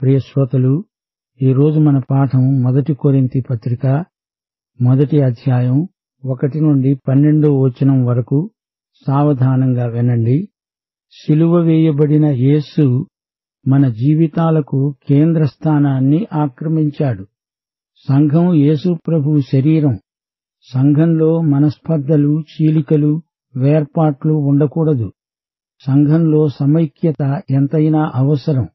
ప్రియ శ్రోతలు ఈరోజు మన పాఠం మొదటి కొరింథీ పత్రిక మొదటి అధ్యాయం ఒకటి నుండి పన్నెండో వచనం వరకు సావధానంగా వినండి సిలువ వేయబడిన యేసు మన జీవితాలకు కేంద్ర స్థానాన్ని ఆక్రమించాడు సంఘం యేసు ప్రభువు శరీరం సంఘంలో మనస్పర్ధలు చీలికలు వేర్పాట్లు ఉండకూడదు సంఘంలో సమైక్యత ఎంతైనా అవసరం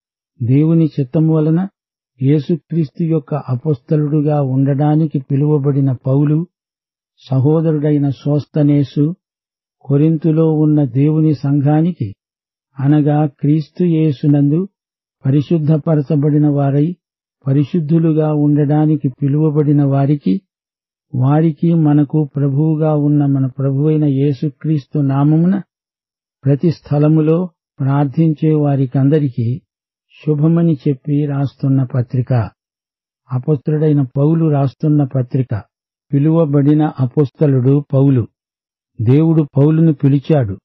దేవుని చిత్తము వలన యేసుక్రీస్తు యొక్క అపొస్తలుడుగా ఉండడానికి పిలువబడిన పౌలు సహోదరుడైన సోస్తనేసు కొరింతులో ఉన్న దేవుని సంఘానికి అనగా క్రీస్తు యేసునందు పరిశుద్ధపరచబడిన వారై పరిశుద్ధులుగా ఉండడానికి పిలువబడిన వారికి వారికి మనకు ప్రభువుగా ఉన్న మన ప్రభువైన యేసుక్రీస్తు నామమున ప్రతి స్థలములో ప్రార్థించే వారికందరికీ శుభమని చెప్పి రాస్తున్న పత్రిక అపస్తుడైన పౌలు రాస్తున్న పత్రిక పిలువబడిన అపుస్తలుడు పౌలు దేవుడు పౌలును పిలిచాడు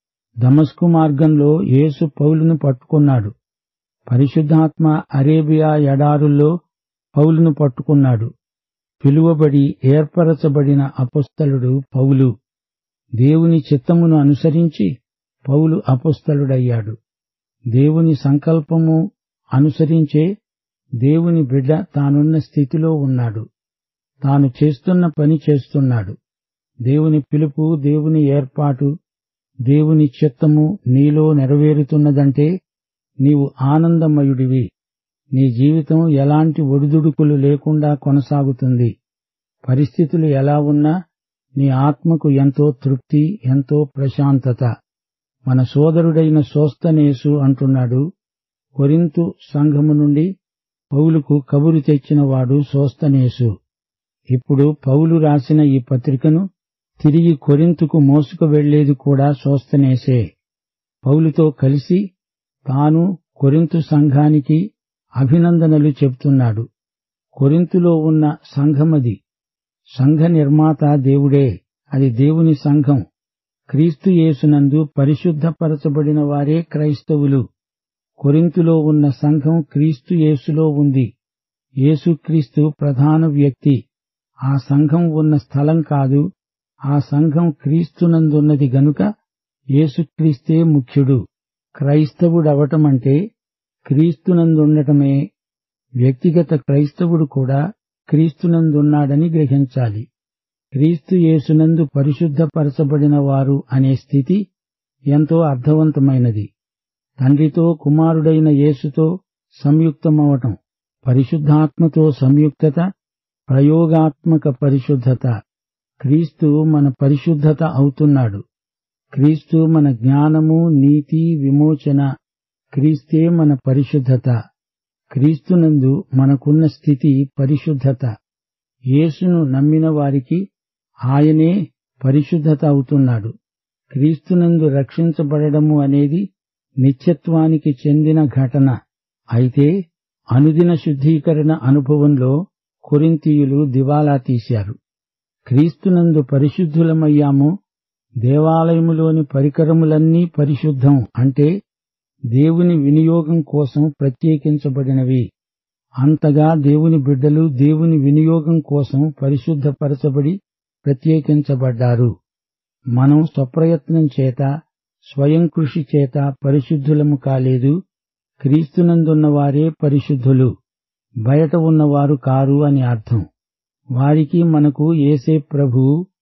దమస్కు మార్గంలో యేసు పౌలును పట్టుకున్నాడు పరిశుద్ధాత్మ అరేబియా ఎడారుల్లో పౌలును పట్టుకున్నాడు పిలువబడి ఏర్పరచబడిన అపుస్తలుడు పౌలు దేవుని చిత్తమును అనుసరించి పౌలు అపుస్తలుడయ్యాడు దేవుని సంకల్పము అనుసరించే దేవుని బిడ్డ తానున్న స్థితిలో ఉన్నాడు తాను చేస్తున్న పని చేస్తున్నాడు దేవుని పిలుపు దేవుని ఏర్పాటు దేవుని చిత్తము నీలో నెరవేరుతున్నదంటే నీవు ఆనందమయుడివి నీ జీవితం ఎలాంటి ఒడిదుడుకులు లేకుండా కొనసాగుతుంది పరిస్థితులు ఎలా ఉన్నా నీ ఆత్మకు ఎంతో తృప్తి ఎంతో ప్రశాంతత మన సోదరుడైన సోస్తనేసు అంటున్నాడు కొరింతు సంఘము నుండి పౌలుకు కబురు తెచ్చినవాడు సోస్తనేసు ఇప్పుడు పౌలు రాసిన ఈ పత్రికను తిరిగి కొరింతుకు మోసుకు వెళ్లేది కూడా సోస్తనేసే పౌలుతో కలిసి తాను కొరింతు సంఘానికి అభినందనలు చెబుతున్నాడు కొరింతులో ఉన్న సంఘమది సంఘ నిర్మాత దేవుడే అది దేవుని సంఘం క్రీస్తు యేసునందు పరిశుద్ధపరచబడిన వారే క్రైస్తవులు కొరింతులో ఉన్న సంఘం క్రీస్తు యేసులో ఉంది యేసుక్రీస్తు ప్రధాన వ్యక్తి ఆ సంఘం ఉన్న స్థలం కాదు ఆ సంఘం క్రీస్తునందున్నది గనుక యేసుక్రీస్తే ముఖ్యుడు క్రైస్తవుడవటమంటే క్రీస్తునందుండటమే వ్యక్తిగత క్రైస్తవుడు కూడా క్రీస్తునందున్నాడని గ్రహించాలి క్రీస్తు యేసునందు పరిశుద్ధపరచబడిన వారు అనే స్థితి ఎంతో అర్థవంతమైనది తండ్రితో కుమారుడైన యేసుతో సంయుక్తమవటం పరిశుద్ధాత్మతో సంయుక్తత ప్రయోగాత్మక పరిశుద్ధత క్రీస్తు మన పరిశుద్ధత అవుతున్నాడు క్రీస్తు మన జ్ఞానము నీతి విమోచన క్రీస్తే మన పరిశుద్ధత క్రీస్తునందు మనకున్న స్థితి పరిశుద్ధత యేసును నమ్మిన వారికి ఆయనే పరిశుద్ధత అవుతున్నాడు క్రీస్తునందు రక్షించబడము అనేది నిత్యత్వానికి చెందిన ఘటన అయితే అనుదిన శుద్ధీకరణ అనుభవంలో కొరింతీయులు దివాలా తీశారు క్రీస్తునందు పరిశుద్ధులమయ్యాము దేవాలయములోని పరికరములన్నీ పరిశుద్ధం అంటే దేవుని వినియోగం కోసం ప్రత్యేకించబడినవి అంతగా దేవుని బిడ్డలు దేవుని వినియోగం కోసం పరిశుద్ధపరచబడి ప్రత్యేకించబడ్డారు మనం స్వప్రయత్నం చేత స్వయం కృషి చేత పరిశుద్ధులము కాలేదు క్రీస్తునందున్నవారే పరిశుద్ధులు బయట ఉన్నవారు కారు అని అర్థం వారికి మనకు ఏసే ప్రభు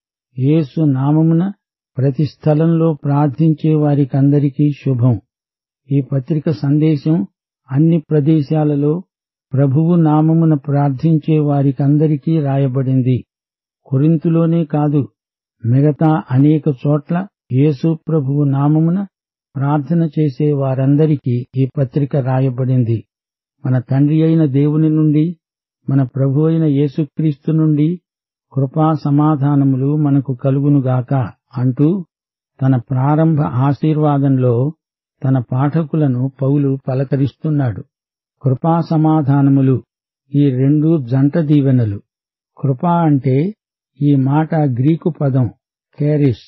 యేసు నామమున ప్రతి స్థలంలో ప్రార్థించే వారికందరికీ శుభం ఈ పత్రిక సందేశం అన్ని ప్రదేశాలలో ప్రభువు నామమున ప్రార్థించే వారికందరికీ రాయబడింది కొరింతులోనే కాదు మిగతా అనేక చోట్ల యేసు ప్రభువు నామమున ప్రార్థన చేసే వారందరికీ ఈ పత్రిక రాయబడింది మన తండ్రి అయిన దేవుని నుండి మన ప్రభు అయిన యేసుక్రీస్తు నుండి కృపా సమాధానములు మనకు కలుగునుగాక అంటూ తన ప్రారంభ ఆశీర్వాదంలో తన పాఠకులను పౌలు పలకరిస్తున్నాడు కృపా సమాధానములు ఈ రెండు జంట దీవెనలు కృప అంటే ఈ మాట గ్రీకు పదం కేరిస్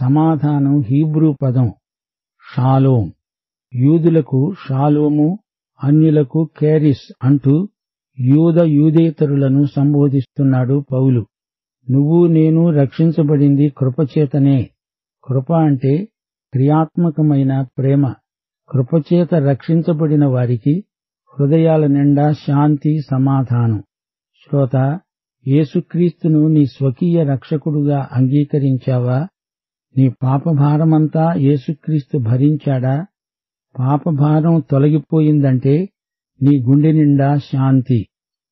సమాధానం హీబ్రూ పదం షాలోం యూదులకు షాలోము అన్యులకు కేరిస్ అంటూ యూద యూదేతరులను సంబోధిస్తున్నాడు పౌలు నువ్వు నేను రక్షించబడింది కృపచేతనే కృప అంటే క్రియాత్మకమైన ప్రేమ కృపచేత రక్షించబడిన వారికి హృదయాల నిండా శాంతి సమాధానం శ్రోత యేసుక్రీస్తును నీ స్వకీయ రక్షకుడుగా అంగీకరించావా నీ పాపభారమంతా యేసుక్రీస్తు భరించాడా పాపభారం తొలగిపోయిందంటే నీ గుండె నిండా శాంతి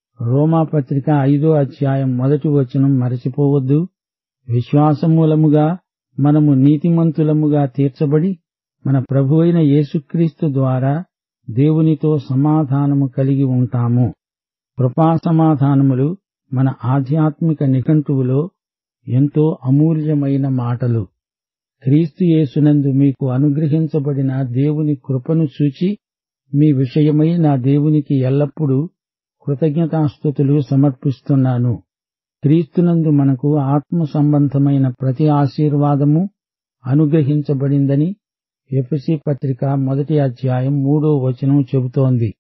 రోమాపత్రిక ఐదో అధ్యాయం మొదటి వచనం మరచిపోవద్దు విశ్వాసమూలముగా మనము నీతిమంతులముగా తీర్చబడి మన ప్రభువైన యేసుక్రీస్తు ద్వారా దేవునితో సమాధానము కలిగి ఉంటాము కృపా సమాధానములు మన ఆధ్యాత్మిక నిఘంటువులో ఎంతో అమూల్యమైన మాటలు క్రీస్తు యేసునందు మీకు అనుగ్రహించబడిన దేవుని కృపను చూచి మీ విషయమై నా దేవునికి ఎల్లప్పుడూ కృతజ్ఞతాస్థుతులు సమర్పిస్తున్నాను క్రీస్తునందు మనకు ఆత్మ సంబంధమైన ప్రతి ఆశీర్వాదము అనుగ్రహించబడిందని ఎఫ్సి పత్రిక మొదటి అధ్యాయం మూడో వచనం చెబుతోంది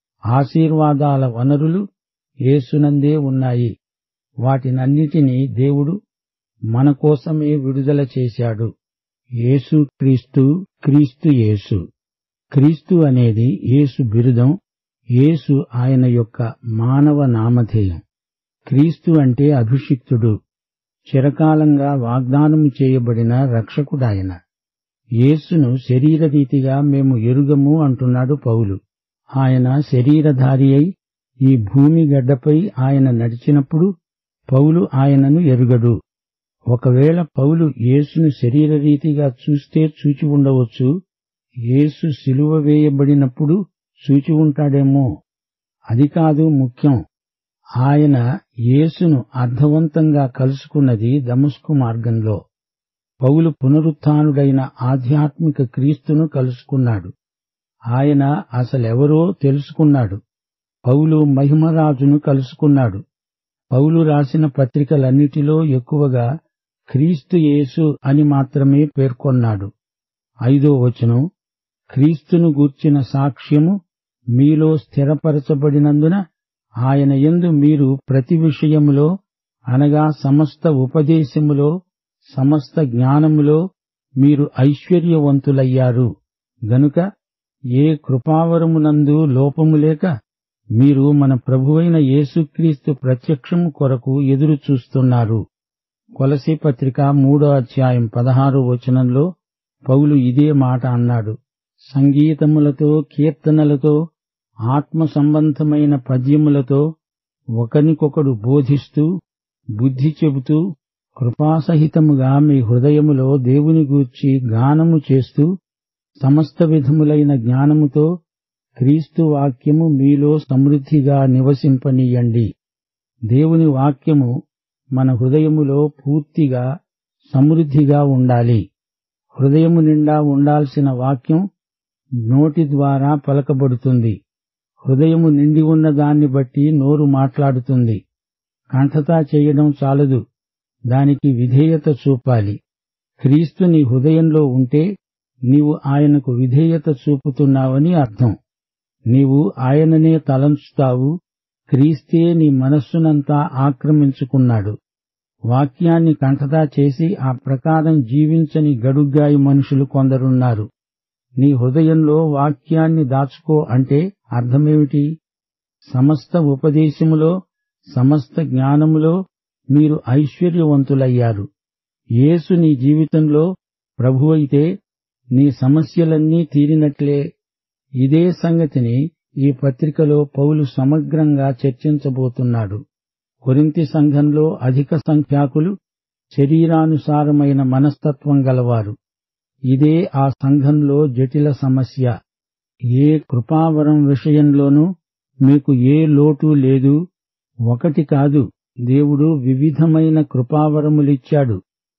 ఆశీర్వాదాల వనరులు యేసునందే ఉన్నాయి వాటినన్నిటినీ దేవుడు మన కోసమే విడుదల చేశాడు యేసు క్రీస్తు క్రీస్తు యేసు క్రీస్తు అనేది యేసు బిరుదం యేసు ఆయన యొక్క మానవ నామధేయం క్రీస్తు అంటే అభిషిక్తుడు చిరకాలంగా వాగ్దానము చేయబడిన రక్షకుడాయన యేసును శరీరరీతిగా మేము ఎరుగము అంటున్నాడు పౌలు ఆయన శరీరధారి అయి ఈ భూమి గడ్డపై ఆయన నడిచినప్పుడు పౌలు ఆయనను ఎరుగడు ఒకవేళ పౌలు యేసును శరీరరీతిగా చూస్తే చూచి ఉండవచ్చు యేసు సిలువ వేయబడినప్పుడు చూచి ఉంటాడేమో అది కాదు ముఖ్యం ఆయన యేసును అర్థవంతంగా కలుసుకున్నది దమస్కు మార్గంలో పౌలు పునరుత్డైన ఆధ్యాత్మిక క్రీస్తును కలుసుకున్నాడు ఆయన అసలెవరో తెలుసుకున్నాడు పౌలు మహిమరాజును కలుసుకున్నాడు పౌలు రాసిన పత్రికలన్నిటిలో ఎక్కువగా క్రీస్తు యేసు అని మాత్రమే పేర్కొన్నాడు ఐదో వచనం క్రీస్తును గూర్చిన సాక్ష్యము మీలో స్థిరపరచబడినందున ఆయన యందు మీరు ప్రతి విషయములో అనగా సమస్త ఉపదేశములో సమస్త జ్ఞానములో మీరు ఐశ్వర్యవంతులయ్యారు గనుక ఏ కృపావరమునందు లోపము లేక మీరు మన ప్రభువైన యేసుక్రీస్తు ప్రత్యక్షము కొరకు ఎదురు చూస్తున్నారు కొలసి పత్రిక మూడో అధ్యాయం పదహారో వచనంలో పౌలు ఇదే మాట అన్నాడు సంగీతములతో కీర్తనలతో ఆత్మ సంబంధమైన పద్యములతో ఒకనికొకడు బోధిస్తూ బుద్ధి చెబుతూ కృపాసహితముగా మీ హృదయములో దేవుని గూర్చి గానము చేస్తూ సమస్త విధములైన జ్ఞానముతో క్రీస్తు వాక్యము మీలో సమృద్ధిగా నివసింపనీయండి దేవుని వాక్యము మన హృదయములో పూర్తిగా సమృద్ధిగా ఉండాలి హృదయము నిండా ఉండాల్సిన వాక్యం నోటి ద్వారా పలకబడుతుంది హృదయము నిండి ఉన్న దాన్ని బట్టి నోరు మాట్లాడుతుంది కంఠతా చేయడం చాలదు దానికి విధేయత చూపాలి క్రీస్తు నీ హృదయంలో ఉంటే నీవు ఆయనకు విధేయత చూపుతున్నావని అర్థం నీవు ఆయననే తలంచుతావు క్రీస్తే నీ మనస్సునంతా ఆక్రమించుకున్నాడు వాక్యాన్ని కంఠతా చేసి ఆ ప్రకారం జీవించని గడుగ్గాయి మనుషులు కొందరున్నారు నీ హృదయంలో వాక్యాన్ని దాచుకో అంటే అర్థమేమిటి సమస్త ఉపదేశములో సమస్త జ్ఞానములో మీరు ఐశ్వర్యవంతులయ్యారు యేసు నీ జీవితంలో ప్రభువైతే నీ సమస్యలన్నీ తీరినట్లే ఇదే సంగతిని ఈ పత్రికలో పౌలు సమగ్రంగా చర్చించబోతున్నాడు కొరింతి సంఘంలో అధిక సంఖ్యాకులు శరీరానుసారమైన మనస్తత్వం గలవారు ఇదే ఆ సంఘంలో జటిల సమస్య ఏ కృపావరం విషయంలోనూ మీకు ఏ లోటు లేదు ఒకటి కాదు దేవుడు వివిధమైన కృపావరములిచ్చాడు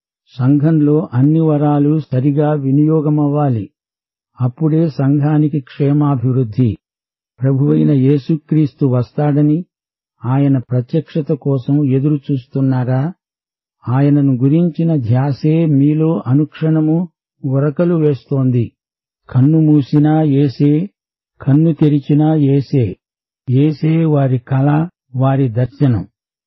సంఘంలో అన్ని వరాలు సరిగా వినియోగమవ్వాలి అప్పుడే సంఘానికి క్షేమాభివృద్ధి ప్రభువైన యేసుక్రీస్తు వస్తాడని ఆయన ప్రత్యక్షత కోసం ఎదురు చూస్తున్నారా ఆయనను గురించిన ధ్యాసే మీలో అనుక్షణము ఉరకలు వేస్తోంది కన్ను మూసినా ఏసే కన్ను తెరిచినా ఏసే ఏసే వారి కళ వారి దర్శనం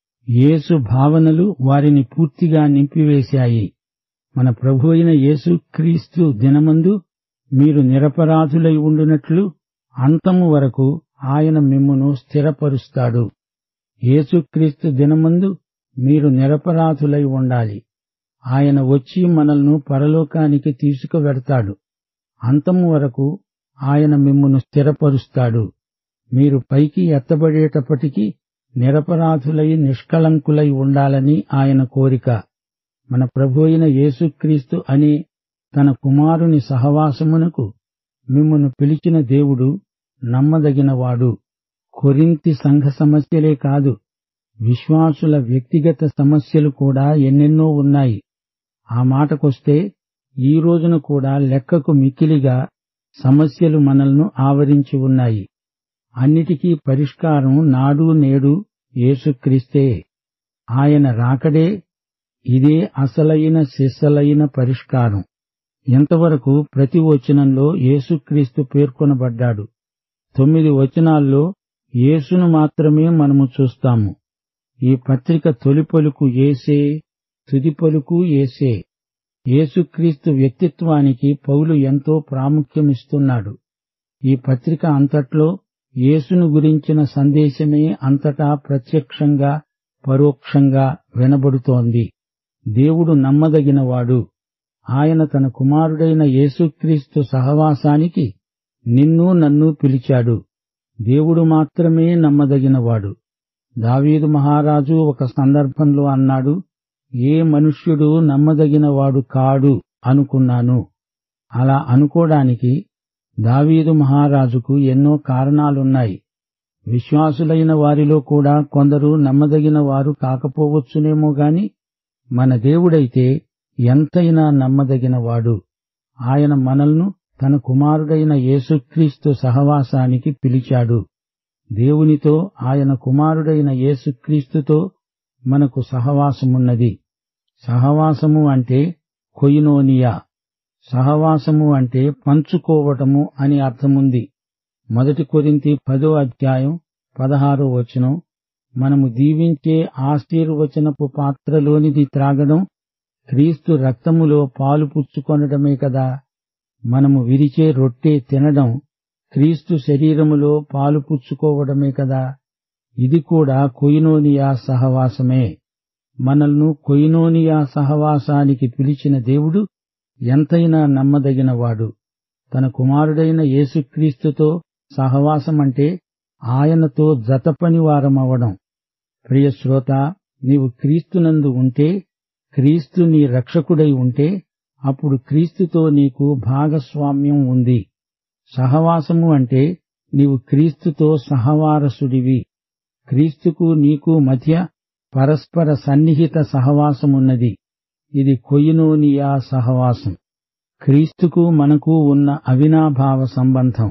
యేసు భావనలు వారిని పూర్తిగా నింపివేశాయి మన ప్రభు అయిన యేసు క్రీస్తు దినమందు మీరు నిరపరాధులై ఉండునట్లు అంతము వరకు ఆయన మిమ్మును స్థిరపరుస్తాడు యేసుక్రీస్తు దినమందు మీరు నిరపరాధులై ఉండాలి ఆయన వచ్చి మనల్ని పరలోకానికి తీసుకువెడతాడు అంతము వరకు ఆయన మిమ్మును స్థిరపరుస్తాడు మీరు పైకి ఎత్తబడేటప్పటికీ నిరపరాధులై నిష్కళంకులై ఉండాలని ఆయన కోరిక మన ప్రభు అయిన యేసుక్రీస్తు అనే తన కుమారుని సహవాసమునకు మిమ్మును పిలిచిన దేవుడు నమ్మదగినవాడు కొరింతి సంఘ సమస్యలే కాదు విశ్వాసుల వ్యక్తిగత సమస్యలు కూడా ఎన్నెన్నో ఉన్నాయి ఆ మాటకొస్తే ఈ రోజున కూడా లెక్కకు మిక్కిలిగా సమస్యలు మనల్ని ఆవరించి ఉన్నాయి అన్నిటికీ పరిష్కారం నాడు నేడు యేసుక్రీస్తే ఆయన రాకడే ఇదే అసలైన సిస్సలైన పరిష్కారం ఎంతవరకు ప్రతి వచనంలో యేసుక్రీస్తు పేర్కొనబడ్డాడు తొమ్మిది వచనాల్లో యేసును మాత్రమే మనము చూస్తాము ఈ పత్రిక తొలి పలుకు ఏసే తుది పలుకు ఏసే యేసుక్రీస్తు వ్యక్తిత్వానికి పౌలు ఎంతో ప్రాముఖ్యమిస్తున్నాడు ఈ పత్రిక అంతట్లో యేసును గురించిన సందేశమే అంతటా ప్రత్యక్షంగా పరోక్షంగా వినబడుతోంది దేవుడు నమ్మదగినవాడు ఆయన తన కుమారుడైన యేసుక్రీస్తు సహవాసానికి నిన్ను నన్ను పిలిచాడు దేవుడు మాత్రమే నమ్మదగినవాడు దావీదు మహారాజు ఒక సందర్భంలో అన్నాడు ఏ మనుష్యుడు నమ్మదగినవాడు కాడు అనుకున్నాను అలా అనుకోవడానికి దావీదు మహారాజుకు ఎన్నో కారణాలున్నాయి విశ్వాసులైన వారిలో కూడా కొందరు నమ్మదగిన వారు కాకపోవచ్చునేమో గాని మన దేవుడైతే ఎంతైనా నమ్మదగినవాడు ఆయన మనల్ను తన కుమారుడైన యేసుక్రీస్తు సహవాసానికి పిలిచాడు దేవునితో ఆయన కుమారుడైన యేసుక్రీస్తుతో మనకు సహవాసమున్నది సహవాసము అంటే కొయినోనియా సహవాసము అంటే పంచుకోవటము అని అర్థముంది మొదటి కొరింతి పదో అధ్యాయం పదహారో వచనం మనము దీవించే ఆశీర్వచనపు పాత్రలోనిది త్రాగడం క్రీస్తు రక్తములో పాలు పుచ్చుకొనడమే కదా మనము విరిచే రొట్టె తినడం క్రీస్తు శరీరములో పాలు పుచ్చుకోవడమే కదా ఇది కూడా కొయినోనియా సహవాసమే మనల్ని కొయినోనియా సహవాసానికి పిలిచిన దేవుడు ఎంతైనా నమ్మదగినవాడు తన కుమారుడైన యేసుక్రీస్తుతో సహవాసమంటే ఆయనతో జతపనివారమవడం ప్రియశ్రోత నీవు క్రీస్తునందు ఉంటే క్రీస్తు నీ రక్షకుడై ఉంటే అప్పుడు క్రీస్తుతో నీకు భాగస్వామ్యం ఉంది సహవాసము అంటే నీవు క్రీస్తుతో సహవారసుడివి క్రీస్తుకు నీకు మధ్య పరస్పర సన్నిహిత సహవాసమున్నది ఇది కొయినోనియా సహవాసం క్రీస్తుకు మనకు ఉన్న అవినాభావ సంబంధం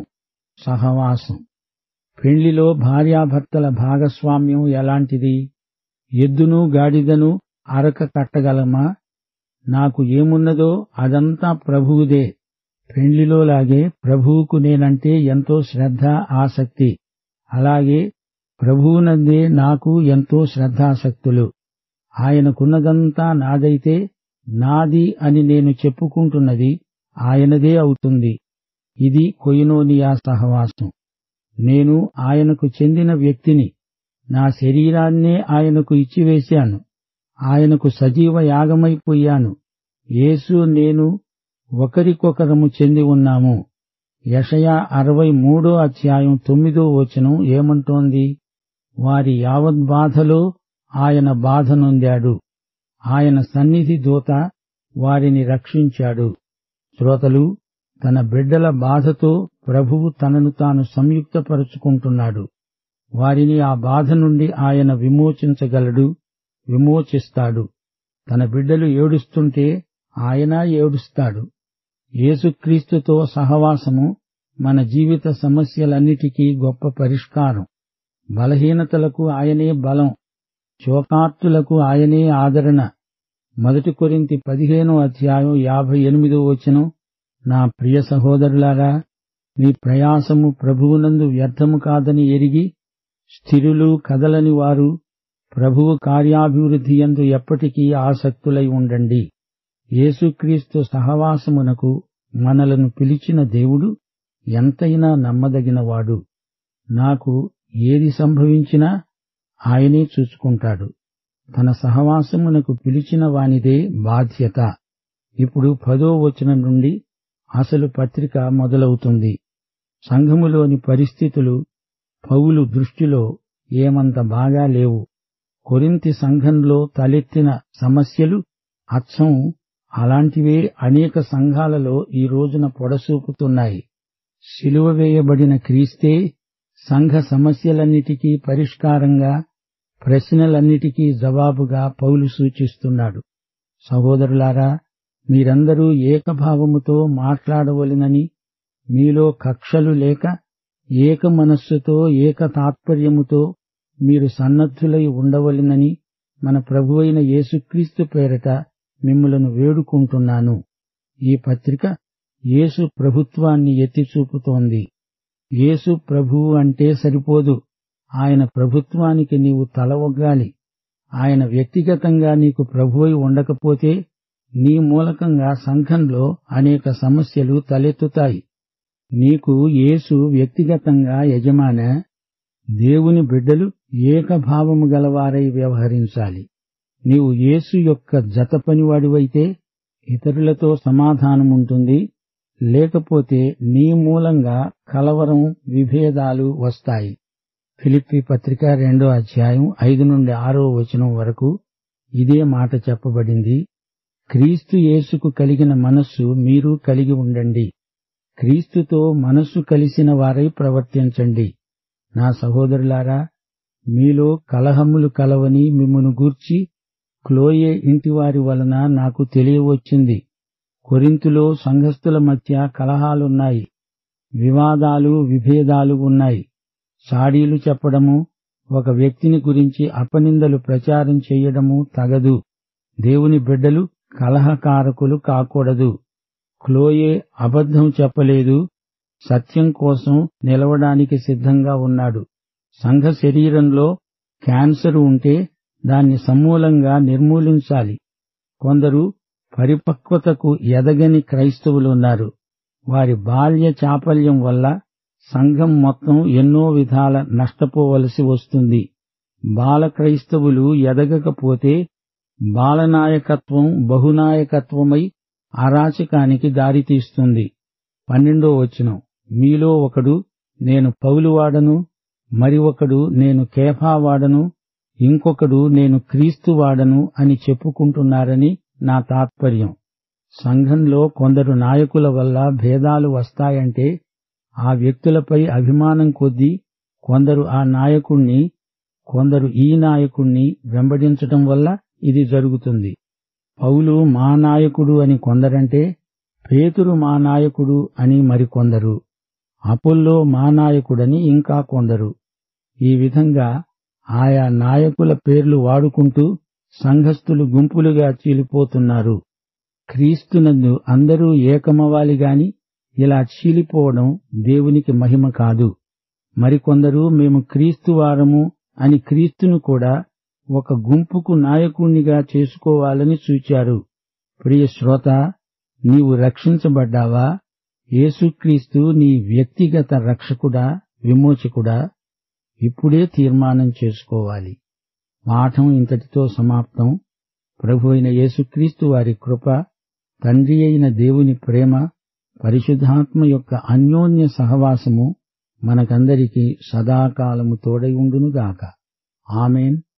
సహవాసం పెళ్లిలో భార్యాభర్తల భాగస్వామ్యం ఎలాంటిది ఎద్దును గాడిదను అరక కట్టగలమా నాకు ఏమున్నదో అదంతా ప్రభువుదే పెళ్లిలో లాగే ప్రభువుకు నేనంటే ఎంతో శ్రద్ధ ఆసక్తి అలాగే ప్రభువునందే నాకు ఎంతో శ్రద్ధాసక్తులు ఆయనకున్నదంతా నాదైతే నాది అని నేను చెప్పుకుంటున్నది ఆయనదే అవుతుంది ఇది కొయినోనియా సహవాసం నేను ఆయనకు చెందిన వ్యక్తిని నా శరీరాన్నే ఆయనకు ఇచ్చివేశాను ఆయనకు సజీవ యాగమైపోయాను యేసు నేను ఒకరికొకరము చెంది ఉన్నాము యషయా అరవై మూడో అధ్యాయం తొమ్మిదో వచనం ఏమంటోంది వారి యావద్బాధలో ఆయన బాధ నొందాడు ఆయన సన్నిధి దూత వారిని రక్షించాడు శ్రోతలు తన బిడ్డల బాధతో ప్రభువు తనను తాను సంయుక్తపరుచుకుంటున్నాడు వారిని ఆ బాధ నుండి ఆయన విమోచించగలడు విమోచిస్తాడు తన బిడ్డలు ఏడుస్తుంటే ఆయన ఏడుస్తాడు యేసుక్రీస్తుతో సహవాసము మన జీవిత సమస్యలన్నిటికీ గొప్ప పరిష్కారం బలహీనతలకు ఆయనే బలం శోకార్తులకు ఆయనే ఆదరణ మొదటి కొరింతి పదిహేనో అధ్యాయం యాభై ఎనిమిదో వచనం నా ప్రియ సహోదరులారా మీ ప్రయాసము ప్రభువునందు వ్యర్థము కాదని ఎరిగి స్థిరులు కదలని వారు ప్రభువు కార్యాభివృద్ధి యందు ఎప్పటికీ ఆసక్తులై ఉండండి యేసుక్రీస్తు సహవాసమునకు మనలను పిలిచిన దేవుడు ఎంతైనా నమ్మదగినవాడు నాకు ఏది సంభవించినా ఆయనే చూసుకుంటాడు తన సహవాసమునకు పిలిచిన వానిదే బాధ్యత ఇప్పుడు పదో వచనం నుండి అసలు పత్రిక మొదలవుతుంది సంఘములోని పరిస్థితులు పౌలు దృష్టిలో ఏమంత బాగా లేవు కొరింతి సంఘంలో తలెత్తిన సమస్యలు అచ్చం అలాంటివే అనేక సంఘాలలో ఈ రోజున పొడసూపుతున్నాయి సిలువ వేయబడిన క్రీస్తే సంఘ సమస్యలన్నిటికీ పరిష్కారంగా ప్రశ్నలన్నిటికీ జవాబుగా పౌలు సూచిస్తున్నాడు సహోదరులారా మీరందరూ ఏకభావముతో మాట్లాడవలెనని మీలో కక్షలు లేక ఏక మనస్సుతో ఏక తాత్పర్యముతో మీరు సన్నద్ధులై ఉండవలెనని మన ప్రభువైన యేసుక్రీస్తు పేరట మిమ్ములను వేడుకుంటున్నాను ఈ పత్రిక యేసు ప్రభుత్వాన్ని ఎత్తిచూపుతోంది యేసు ప్రభువు అంటే సరిపోదు ఆయన ప్రభుత్వానికి నీవు తల ఒగ్గాలి ఆయన వ్యక్తిగతంగా నీకు ప్రభువై ఉండకపోతే నీ మూలకంగా సంఘంలో అనేక సమస్యలు తలెత్తుతాయి నీకు యేసు వ్యక్తిగతంగా యజమాన దేవుని బిడ్డలు ఏకభావము గలవారై వ్యవహరించాలి నీవు యేసు యొక్క జత పనివాడివైతే ఇతరులతో సమాధానముంటుంది లేకపోతే నీ మూలంగా కలవరం విభేదాలు వస్తాయి ఫిలిప్పి పత్రిక రెండో అధ్యాయం ఐదు నుండి ఆరో వచనం వరకు ఇదే మాట చెప్పబడింది క్రీస్తు యేసుకు కలిగిన మనస్సు మీరు కలిగి ఉండండి క్రీస్తుతో మనస్సు కలిసిన వారై ప్రవర్తించండి నా సహోదరులారా మీలో కలహములు కలవని మిమ్మును గూర్చి క్లోయే ఇంటివారి వలన నాకు తెలియవచ్చింది కొరింతులో సంఘస్థుల మధ్య కలహాలున్నాయి వివాదాలు విభేదాలు ఉన్నాయి చాడీలు చెప్పడము ఒక వ్యక్తిని గురించి అపనిందలు ప్రచారం చేయడము తగదు దేవుని బిడ్డలు కలహకారకులు కాకూడదు క్లోయే అబద్ధం చెప్పలేదు సత్యం కోసం నిలవడానికి సిద్ధంగా ఉన్నాడు సంఘ శరీరంలో క్యాన్సర్ ఉంటే దాన్ని సమూలంగా నిర్మూలించాలి కొందరు పరిపక్వతకు ఎదగని క్రైస్తవులున్నారు వారి బాల్య చాపల్యం వల్ల సంఘం మొత్తం ఎన్నో విధాల నష్టపోవలసి వస్తుంది బాల క్రైస్తవులు ఎదగకపోతే బాలనాయకత్వం బహునాయకత్వమై అరాచకానికి దారితీస్తుంది పన్నెండో వచనం మీలో ఒకడు నేను పౌలువాడను మరి ఒకడు నేను కేఫావాడను ఇంకొకడు నేను క్రీస్తువాడను అని చెప్పుకుంటున్నారని నా తాత్పర్యం సంఘంలో కొందరు నాయకుల వల్ల భేదాలు వస్తాయంటే ఆ వ్యక్తులపై అభిమానం కొద్దీ కొందరు ఆ నాయకుణ్ణి కొందరు ఈ నాయకుణ్ణి వెంబడించటం వల్ల ఇది జరుగుతుంది పౌలు మా నాయకుడు అని కొందరంటే పేతురు మా నాయకుడు అని మరికొందరు అపోల్లో మా నాయకుడని ఇంకా కొందరు ఈ విధంగా ఆయా నాయకుల పేర్లు వాడుకుంటూ సంఘస్థులు గుంపులుగా చీలిపోతున్నారు క్రీస్తునందు అందరూ ఏకమవ్వాలి గాని ఇలా చీలిపోవడం దేవునికి మహిమ కాదు మరికొందరు మేము క్రీస్తు వారము అని క్రీస్తును కూడా ఒక గుంపుకు నాయకుణ్ణిగా చేసుకోవాలని సూచారు ప్రియ శ్రోత నీవు రక్షించబడ్డావా యేసుక్రీస్తు నీ వ్యక్తిగత రక్షకుడా విమోచకుడా ఇప్పుడే తీర్మానం చేసుకోవాలి పాఠం ఇంతటితో సమాప్తం ప్రభు అయిన యేసుక్రీస్తు వారి కృప తండ్రి అయిన దేవుని ప్రేమ పరిశుద్ధాత్మ యొక్క అన్యోన్య సహవాసము మనకందరికీ సదాకాలము తోడై ఉండునుగాక ఆమెన్